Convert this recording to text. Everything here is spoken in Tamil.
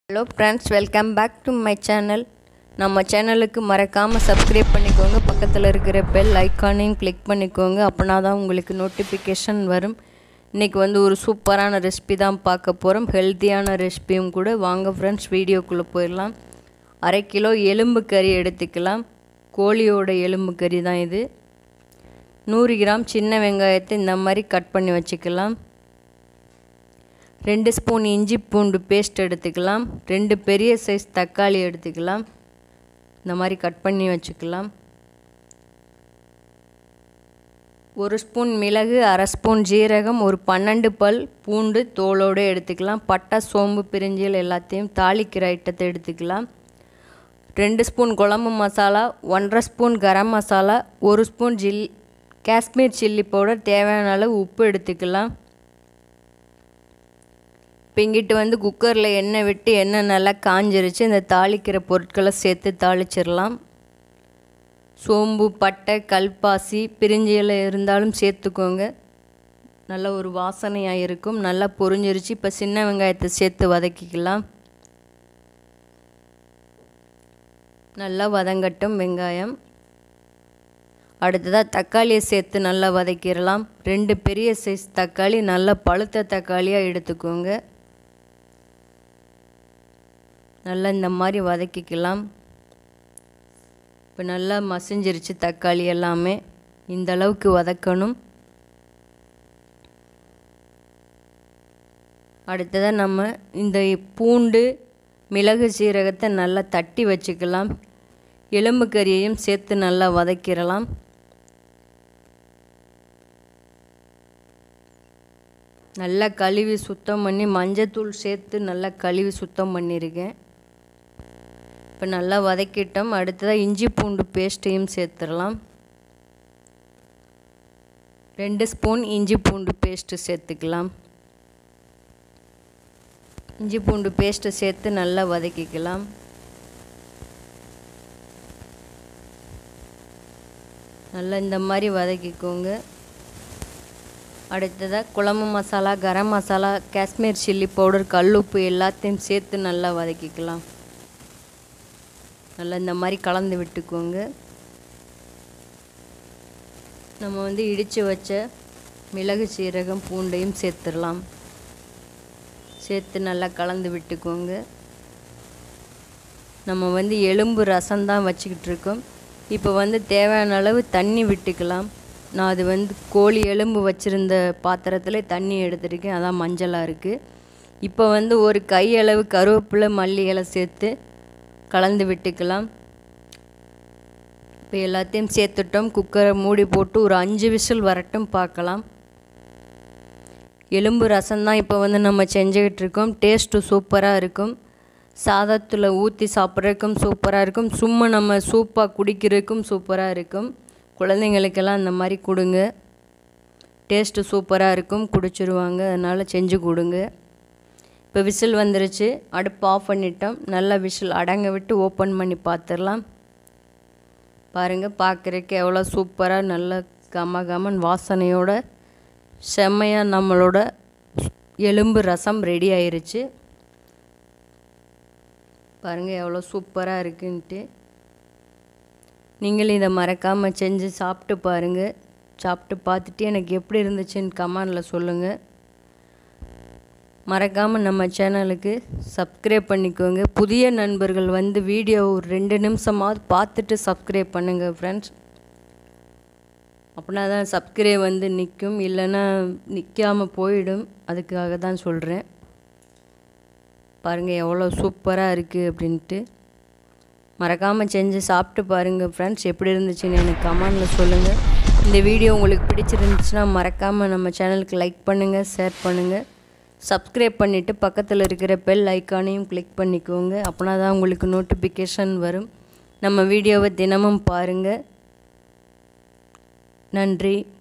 hello friends welcome back to my channel நம்ம சேனலுக்கு மறக்காமல் சப்ஸ்கிரைப் பண்ணிக்கோங்க பக்கத்தில் இருக்கிற பெல் ஐக்கானையும் கிளிக் பண்ணிக்கோங்க அப்படின்னா தான் உங்களுக்கு நோட்டிஃபிகேஷன் வரும் இன்றைக்கி வந்து ஒரு சூப்பரான ரெசிபி தான் பார்க்க போகிறோம் ஹெல்த்தியான ரெசிபியும் கூட வாங்க ஃப்ரெண்ட்ஸ் வீடியோக்குள்ளே போயிடலாம் அரை கிலோ எலும்பு கறி எடுத்துக்கலாம் கோழியோட எலும்பு கறி தான் இது நூறு கிராம் சின்ன வெங்காயத்தை இந்த மாதிரி கட் பண்ணி வச்சுக்கலாம் ரெண்டு ஸ்பூன் இஞ்சி பூண்டு பேஸ்ட் எடுத்துக்கலாம் ரெண்டு பெரிய சைஸ் தக்காளி எடுத்துக்கலாம் இந்த மாதிரி கட் பண்ணி வச்சுக்கலாம் ஒரு ஸ்பூன் மிளகு அரை ஸ்பூன் ஜீரகம் ஒரு பன்னெண்டு பல் பூண்டு தோலோடு எடுத்துக்கலாம் பட்டை சோம்பு பிரிஞ்சில் எல்லாத்தையும் தாளிக்கிற ஐட்டத்தை எடுத்துக்கலாம் ரெண்டு ஸ்பூன் குழம்பு மசாலா ஒன்றரை ஸ்பூன் கரம் மசாலா ஒரு ஸ்பூன் ஜில் காஷ்மீர் சில்லி பவுடர் தேவையான அளவு உப்பு எடுத்துக்கலாம் இப்போ இங்கிட்டு வந்து குக்கரில் எண்ணெய் விட்டு எண்ணெய் நல்லா காஞ்சிருச்சு இந்த தாளிக்கிற பொருட்களை சேர்த்து தாளிச்சிடலாம் சோம்பு பட்டை கல்பாசி பிரிஞ்சியில் இருந்தாலும் சேர்த்துக்கோங்க நல்ல ஒரு வாசனையாக இருக்கும் நல்லா பொரிஞ்சிருச்சு இப்போ சின்ன வெங்காயத்தை சேர்த்து வதக்கிக்கலாம் நல்லா வதங்கட்டும் வெங்காயம் அடுத்ததாக தக்காளியை சேர்த்து நல்லா வதக்கிடலாம் ரெண்டு பெரிய சைஸ் தக்காளி நல்லா பழுத்த தக்காளியாக எடுத்துக்கோங்க நல்லா இந்த மாதிரி வதக்கிக்கலாம் இப்போ நல்லா மசிஞ்சிருச்சு தக்காளி எல்லாமே இந்த அளவுக்கு வதக்கணும் அடுத்ததாக நம்ம இந்த பூண்டு மிளகு சீரகத்தை நல்லா தட்டி வச்சுக்கலாம் எலும்பு கறியையும் சேர்த்து நல்லா வதக்கிடலாம் நல்லா கழுவி சுத்தம் பண்ணி மஞ்சத்தூள் சேர்த்து நல்லா கழுவி சுத்தம் பண்ணியிருக்கேன் இப்போ நல்லா வதக்கிட்டோம் அடுத்ததாக இஞ்சி பூண்டு பேஸ்ட்டையும் சேர்த்துடலாம் ரெண்டு ஸ்பூன் இஞ்சி பூண்டு பேஸ்ட்டு சேர்த்துக்கலாம் இஞ்சி பூண்டு பேஸ்ட்டை சேர்த்து நல்லா வதக்கிக்கலாம் நல்லா இந்த மாதிரி வதக்கிக்கோங்க அடுத்ததாக குழம்பு மசாலா கரம் மசாலா காஷ்மீர் சில்லி பவுடர் கல்லுப்பு எல்லாத்தையும் சேர்த்து நல்லா வதக்கிக்கலாம் நல்லா இந்த மாதிரி கலந்து விட்டுக்கோங்க நம்ம வந்து இடித்து வச்ச மிளகு சீரகம் பூண்டையும் சேர்த்துடலாம் சேர்த்து நல்லா கலந்து விட்டுக்கோங்க நம்ம வந்து எலும்பு ரசம் தான் வச்சுக்கிட்டு இருக்கோம் இப்போ வந்து தேவையான அளவு தண்ணி விட்டுக்கலாம் நான் அது வந்து கோழி எலும்பு வச்சுருந்த பாத்திரத்தில் தண்ணி எடுத்துருக்கேன் அதான் மஞ்சளாக இருக்குது இப்போ வந்து ஒரு கையளவு கருவேப்பிலை மல்லி இலை சேர்த்து கலந்து விட்டுக்கலாம் இப்போ எல்லாத்தையும் சேர்த்துட்டோம் குக்கரை மூடி போட்டு ஒரு அஞ்சு விசில் வரட்டும் பார்க்கலாம் எலும்பு ரசம் தான் இப்போ வந்து நம்ம செஞ்சுக்கிட்டு இருக்கோம் டேஸ்ட்டு சூப்பராக இருக்கும் சாதத்தில் ஊற்றி சாப்பிட்றதுக்கும் சூப்பராக இருக்கும் சும்மா நம்ம சூப்பாக குடிக்கிறதுக்கும் சூப்பராக இருக்கும் குழந்தைங்களுக்கெல்லாம் இந்த மாதிரி கொடுங்க டேஸ்ட்டு சூப்பராக இருக்கும் குடிச்சிருவாங்க அதனால் செஞ்சு கொடுங்க இப்போ விசில் வந்துருச்சு அடுப்பு ஆஃப் பண்ணிட்டோம் நல்லா விசில் அடங்க விட்டு ஓப்பன் பண்ணி பார்த்துடலாம் பாருங்கள் பார்க்குறக்கு எவ்வளோ சூப்பராக நல்ல கம கமன் வாசனையோட செம்மையாக நம்மளோட எலும்பு ரசம் ரெடி ஆயிருச்சு பாருங்கள் எவ்வளோ சூப்பராக இருக்குன்ட்டு நீங்களும் இதை மறக்காமல் செஞ்சு சாப்பிட்டு பாருங்கள் சாப்பிட்டு பார்த்துட்டு எனக்கு எப்படி இருந்துச்சுன்னு கமெண்டில் சொல்லுங்கள் மறக்காமல் நம்ம சேனலுக்கு சப்ஸ்கிரைப் பண்ணிக்கோங்க புதிய நண்பர்கள் வந்து வீடியோ ஒரு ரெண்டு நிமிஷமாவது பார்த்துட்டு சப்ஸ்கிரைப் பண்ணுங்கள் ஃப்ரெண்ட்ஸ் அப்படின்னா தான் சப்ஸ்கிரைப் வந்து நிற்கும் இல்லைன்னா நிற்காமல் போயிடும் அதுக்காக தான் சொல்கிறேன் பாருங்கள் எவ்வளோ சூப்பராக இருக்குது அப்படின்ட்டு மறக்காமல் செஞ்சு சாப்பிட்டு பாருங்கள் ஃப்ரெண்ட்ஸ் எப்படி இருந்துச்சுன்னு எனக்கு கமெண்டில் சொல்லுங்கள் இந்த வீடியோ உங்களுக்கு பிடிச்சிருந்துச்சுன்னா மறக்காமல் நம்ம சேனலுக்கு லைக் பண்ணுங்கள் ஷேர் பண்ணுங்கள் சப்ஸ்கிரைப் பண்ணிவிட்டு பக்கத்தில் இருக்கிற பெல் ஐக்கானையும் கிளிக் பண்ணிக்கோங்க அப்படின்னா தான் உங்களுக்கு நோட்டிஃபிகேஷன் வரும் நம்ம வீடியோவை தினமும் பாருங்கள் நன்றி